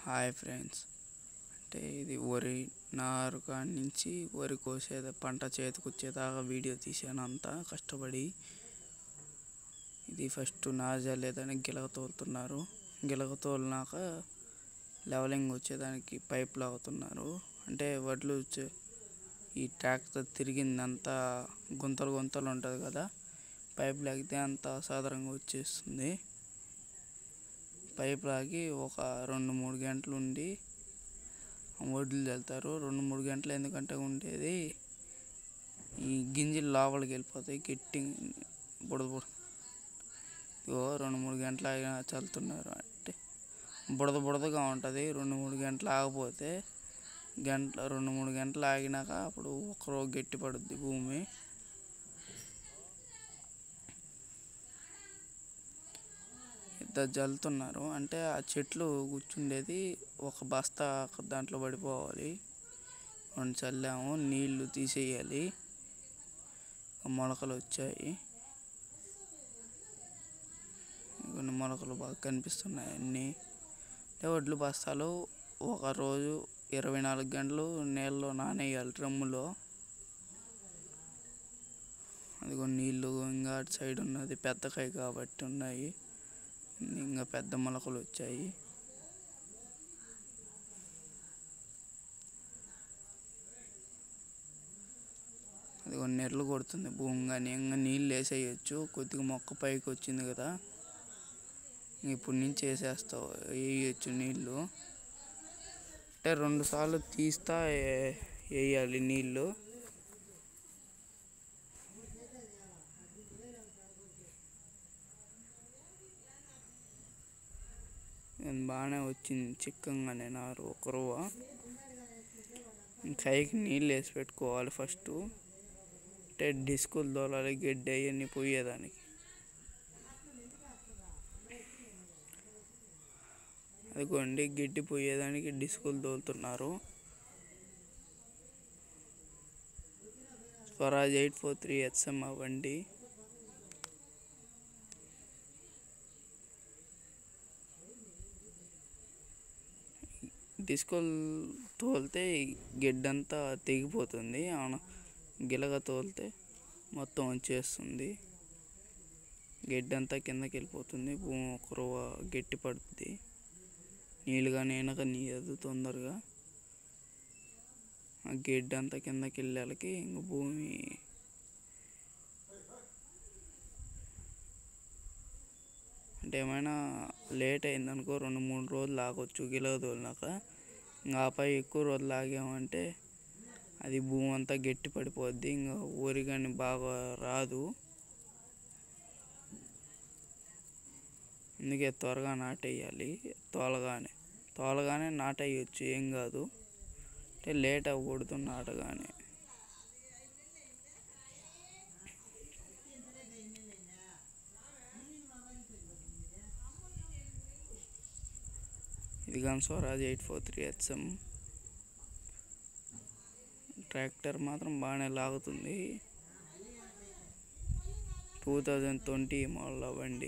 hi friends అంటే ఇది వరి నారు కాడి నుంచి వరి కోసేది పంట చేతికి వచ్చేదాకా వీడియో తీసాను అంతా కష్టపడి ఇది ఫస్ట్ నారు జల్లేదానికి గిలక తోలుతున్నారు గిలక తోలినాక లెవలింగ్ వచ్చేదానికి పైప్ లాగుతున్నారు అంటే వడ్లు చే- ఈ ట్రాక్టర్ తిరిగిందంతా గుంతలు గుంతలు ఉంటుంది కదా పైప్ లాగితే అంత సాధారణంగా వచ్చేస్తుంది పైప్ లాగి ఒక రెండు మూడు గంటలు ఉండి వడ్లు చల్లుతారు రెండు మూడు గంటలు ఎందుకంటే ఉండేది ఈ గింజలు లోపలికి వెళ్ళిపోతాయి గట్టి బుడద బుడ ఇగో రెండు మూడు గంటలు ఆగిన చల్లుతున్నారు అంటే బుడద బుడదగా ఉంటుంది రెండు మూడు గంటలు ఆగిపోతే గంట రెండు మూడు గంటలు ఆగినాక అప్పుడు ఒకరోజు గట్టి పడుద్ది భూమి ఇద్దరు జల్లుతున్నారు అంటే ఆ చెట్లు కూర్చుండేది ఒక బస్తా దాంట్లో పడిపోవాలి రెండు చల్లాము నీళ్లు తీసేయాలి మొలకలు వచ్చాయి కొన్ని మొలకలు బాగా కనిపిస్తున్నాయి అన్నీ అంటే వడ్లు బస్తాలు ఒక రోజు ఇరవై నాలుగు గంటలు నీళ్ళలో నానేయాలి డ్రమ్ములో అదిగో నీళ్ళు ఇంకా అటు సైడ్ ఉన్నది పెద్ద కాయ కాబట్టి ఉన్నాయి ఇంకా పెద్ద మొలకలు వచ్చాయి అది కొన్ని నెర్లు కొడుతుంది భూమి కానీ ఇంకా నీళ్ళు వేసేయచ్చు కొద్దిగా మొక్క పైకి వచ్చింది కదా ఇప్పుడు నుంచి వేసేస్తావు వేయచ్చు నీళ్ళు అంటే రెండు సార్లు తీస్తా ఏ- వేయాలి నీళ్ళు ఇది బాగానే వచ్చింది చిక్కంగానే నారు ఒక రవ్వ కైకి నీళ్ళు వేసి పెట్టుకోవాలి ఫస్ట్ అంటే డిస్కులు తోలాలి గడ్డి అవన్నీ పోయేదానికి అదిగోండి గడ్డి పోయేదానికి డిస్కులు తోలుతున్నారు Swaraj eight four three HM ఆ బండి డిస్కోల్ తోలితే గడ్డంతా తెగిపోతుంది అవును గిలగ తోలితే మొత్తం వచ్చేస్తుంది గడ్డంతా కిందకి వెళ్ళిపోతుంది భూమి ఒక రవ్వ గట్టి పడుతుంది నీళ్ళు కానీ వెనక నీయదు తొందరగా ఆ గడ్డి అంతా కిందకి వెళ్ళాలకి ఇంక భూమి అంటే ఏమైనా లేట్ అయిందనుకో రెండు మూడు రోజులు ఆగొచ్చు గిలగ తోలినాక ఇంకా ఆపై ఎక్కువ రోజులు ఆగామంటే అది భూమి అంతా గట్టి పడిపోద్ది ఇంకా ఊరి కానీ బాగా రాదు అందుకే త్వరగా నాటేయాలి తోలగానే తోలగానే నాటేయచ్చు ఏం కాదు అంటే లేట్ అవ్వకూడదు నాటగానే ఇది కానీ Swaraj eight four three HM tractor మాత్రం బాగానే లాగుతుంది టూ థౌజండ్ ట్వంటీ మోడల్ బండి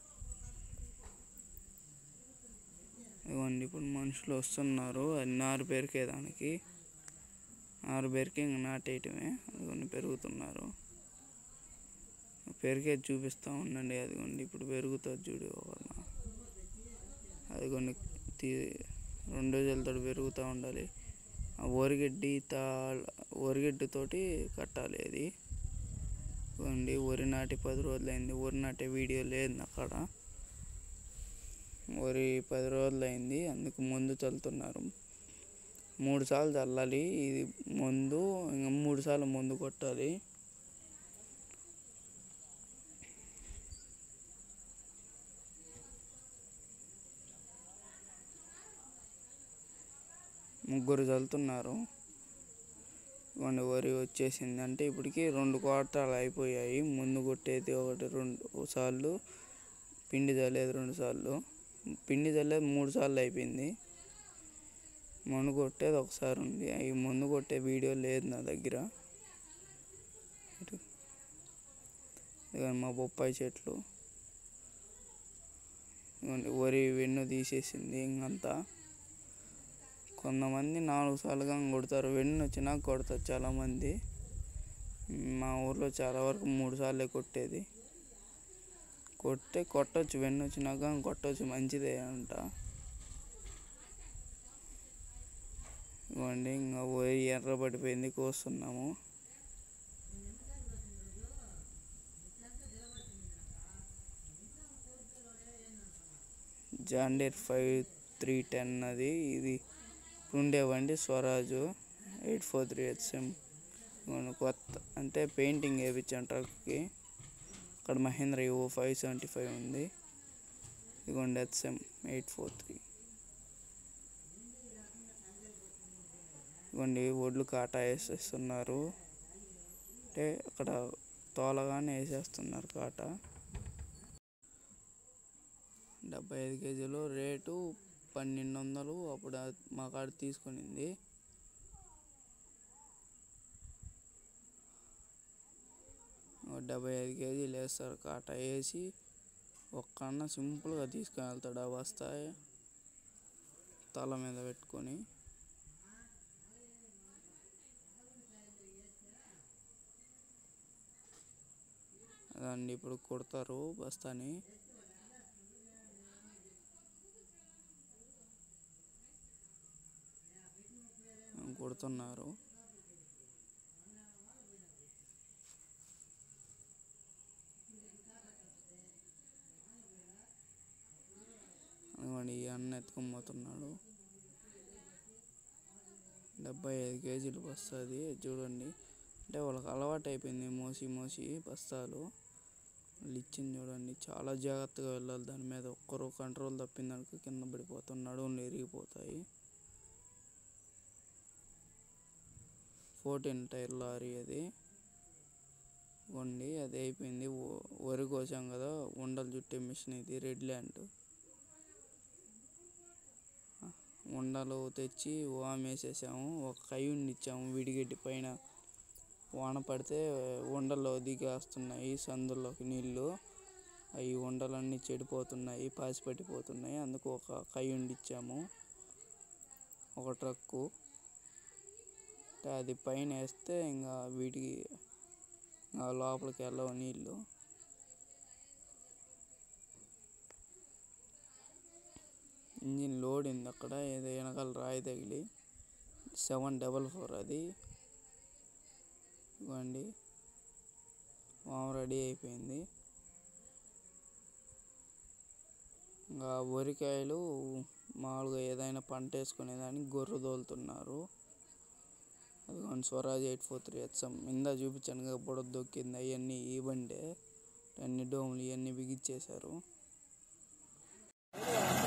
ఇదిగోండి ఇప్పుడు మనుషులు వస్తున్నారు అది నారు పెరికేదానికి నారు పెరికి ఇంక నాటేయటమే అదిగోండి పెరుగుతున్నారు పెరిగేది చూపిస్తూ ఉండండి అదిగోండి ఇప్పుడు పెరుగుతుంది చూడు ఒకళ్ళ అదిగోండి తీ రెండు రోజులతో పెరుగుతూ ఉండాలి ఆ వరిగడ్డి తా వరిగడ్డితోటి కట్టాలి అది ఇదిగోండి వరి నాటి పది రోజులైంది వరి నాటే వీడియో లేదు అక్కడ వరి పది రోజులు అయింది అందుకు ముందు చల్లుతున్నారు మూడు సార్లు చల్లాలి ఇది ముందు ఇంకా మూడు సార్లు ముందు కొట్టాలి ముగ్గురు చల్లుతున్నారు ఇవ్వండి వరి వచ్చేసింది అంటే ఇప్పటికి రెండు కోటాలు అయిపోయాయి ముందు కొట్టేది ఒకటి రెండు సార్లు పిండి చల్లేది రెండు సార్లు పిండి చల్లేది మూడు సార్లు అయిపోయింది మందు కొట్టేది ఒకసారి ఉంది ఈ మందు కొట్టే వీడియో లేదు నా దగ్గర ఇటు ఇదిగోండి మా బొప్పాయి చెట్లు ఇదిగోండి వరి వెన్ను తీసేసింది ఇంకంతా కొంతమంది నాలుగు సార్లుగా కొడతారు వెన్ను వచ్చినాక కొడతారు చాలామంది మా ఊర్లో చాలా వరకు మూడు సార్లే కొట్టేది కొట్టే కొట్టచ్చు వెన్ను వచ్చినాక కొట్టచ్చు మంచిదే అంట ఇవ్వండి ఇంకా పోయి ఎర్ర పడిపోయింది కోస్తున్నాము జాండీర్ ఫైవ్ త్రీ టెన్ అది ఇది ఉండేవండి Swaraj eight four three HM కొత్త అంటే పెయింటింగ్ వేయించాను ట్రక్కి అక్కడ Mahindra Yuvo five seventy five ఉంది ఇదిగోండి హెచ్ఎం ఎయిట్ ఫోర్ త్రీ ఇదిగోండి ఒడ్లు కాటా వేసేస్తున్నారు అంటే అక్కడ తోలగానే వేసేస్తున్నారు కాటా డెబ్బై ఐదు కేజీలు రేటు పన్నెండు వందలు అప్పుడు ఆ- మా కాడ తీసుకునింది ఓ డెబ్బై ఐదు కేజీలు వేస్తారు కాట వేసి ఒక్క అన్న సింపుల్గా తీసుకొని వెళ్తాడు ఆ బస్తా తల మీద పెట్టుకొని అదండి ఇప్పుడు కుడతారు బస్తాని కుడుతున్నారు అదిగోండి ఈ అన్న ఎత్తుకొని పోతున్నాడు డెబ్బై ఐదు కేజీలు బస్తుంది చూడండి అంటే వాళ్ళకి అలవాటు అయిపోయింది మోసి మోసి బస్తాలు వాళ్ళు ఇచ్చింది చూడండి చాలా జాగ్రత్తగా వెళ్ళాలి దాని మీద ఒక్కరు కంట్రోల్ తప్పిందనుకో కింద పడిపోతాం నడువులు ఇరిగిపోతాయి ఫోర్టీన్ టైర్ లారీ అది వండి అది అయిపోయింది వ- వరి కోసాం కదా ఉండలు చుట్టే మిషన్ ఇది రెడ్ ల్యాండ్ ఉండలు తెచ్చి వామేసేసాము ఒక కయ్యుండి ఇచ్చాము విడిగడ్డి పైన వాన పడితే ఉండలు దిగేస్తున్నాయి సందుల్లోకి నీళ్ళు అవి ఉండలన్నీ చెడిపోతున్నాయి పాసి పట్టిపోతున్నాయి అందుకు ఒక కయ్యుండి ఇచ్చాము ఒక ట్రక్కు అంటే అది పైన వేస్తే ఇంకా వీటికి ఆ లోపలికి వెళ్ళవు నీళ్ళు ఇంజిన్ లోడ్ ఉంది అక్కడ ఏదో వెనకాల రాయి తగిలి సెవెన్ డబల్ ఫోర్ అది ఇవ్వండి వాము రెడీ అయిపోయింది ఇంకా వరికాయలు మామూలుగా ఏదైనా పంట వేసుకునేదానికి గొర్రె తోలుతున్నారు అదిగోండి Swaraj eight four three HM ఇందా చూపించాను కదా బుడద దొక్కింది అవన్నీ ఈ బండే అన్ని డోములు ఇవన్నీ బిగిచ్చేశారు